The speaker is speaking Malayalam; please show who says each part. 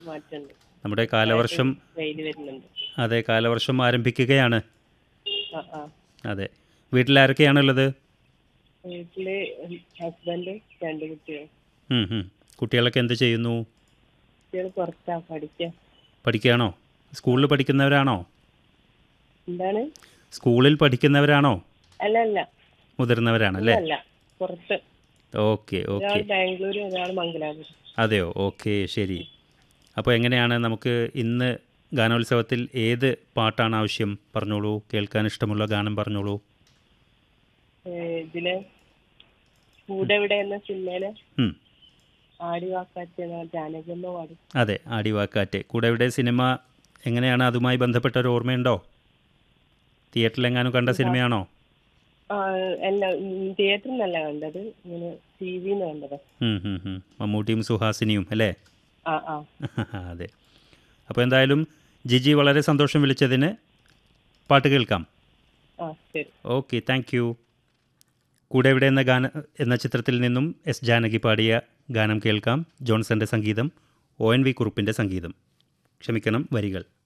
Speaker 1: മാറ്റമുണ്ട്
Speaker 2: നമ്മുടെ കാലവർഷം
Speaker 1: വെയിൽ വരുന്നുണ്ട്
Speaker 2: അതെ കാലവർഷം ആരംഭിക്കുകയാണ്
Speaker 1: ആ ആ
Speaker 2: അതെ വീട്ടിലാരൊക്കെയാണുള്ളത്
Speaker 1: വീട്ടില് ഹസ്ബൻഡ് രണ്ട് കുട്ടികൾ
Speaker 2: ഉം, ഉം. കുട്ടികളൊക്കെ എന്ത് ചെയ്യുന്നു
Speaker 1: കുട്ടികൾ പുറത്താ പഠിക്കാൻ
Speaker 2: പഠിക്കുകയാണോ സ്കൂളിൽ പഠിക്കുന്നവരാണോ
Speaker 1: എന്താണ്
Speaker 2: സ്കൂളിൽ പഠിക്കുന്നവരാണോ
Speaker 1: അല്ല അല്ല
Speaker 2: മുതിർന്നവരാണല്ലേ
Speaker 1: അല്ല പുറത്ത്
Speaker 2: ഓക്കെ ഓക്കെ
Speaker 1: ഒരാൾ ബാംഗ്ലൂർ ഒരാൾ മംഗലാപുരം
Speaker 2: അതെയോ ഓക്കെ ശരി അപ്പോൾ എങ്ങനെയാണ് നമുക്ക് ഇന്ന് ഗാനോത്സവത്തിൽ ഏത് പാട്ടാണ് ആവശ്യം പറഞ്ഞോളൂ കേൾക്കാൻ ഇഷ്ടമുള്ള ഗാനം പറഞ്ഞോളൂ
Speaker 1: ഏ, ഇതില് കൂടെ ഇവിടെ എന്ന സിനിമയില്
Speaker 2: ഉം.
Speaker 1: ആടി വാക്കാറ്റ് ജാനകമ്മ പാടി
Speaker 2: അതെ ആടിവാക്കാറ്റ് കൂടെ ഇവിടെ സിനിമ എങ്ങനെയാണ് അതുമായി ബന്ധപ്പെട്ട ഒരു ഓർമ്മയുണ്ടോ തിയേറ്ററിലെങ്ങാനും കണ്ട സിനിമയാണോ
Speaker 1: ആ, അല്ല തിയേറ്ററിൽ നിന്നല്ല കണ്ടത് ഇങ്ങനെ ടി വിന്ന് കണ്ടത്
Speaker 2: ഉം, ഉം, ഉം. മമ്മൂട്ടിയും സുഹാസിനിയും അല്ലേ
Speaker 1: ആ ആ
Speaker 2: അതെ അപ്പോൾ എന്തായാലും ജിജി വളരെ സന്തോഷം വിളിച്ചതിന് പാട്ട് കേൾക്കാം
Speaker 1: ആ ശരി
Speaker 2: ഓക്കെ താങ്ക് യു കൂടെ ഇവിടെ എന്ന ഗാന എന്ന ചിത്രത്തിൽ നിന്നും എസ് ജാനകി പാടിയ ഗാനം കേൾക്കാം ജോൺസന്റെ സംഗീതം ഒ എൻ വി കുറുപ്പിൻ്റെ സംഗീതം ക്ഷമിക്കണം വരികൾ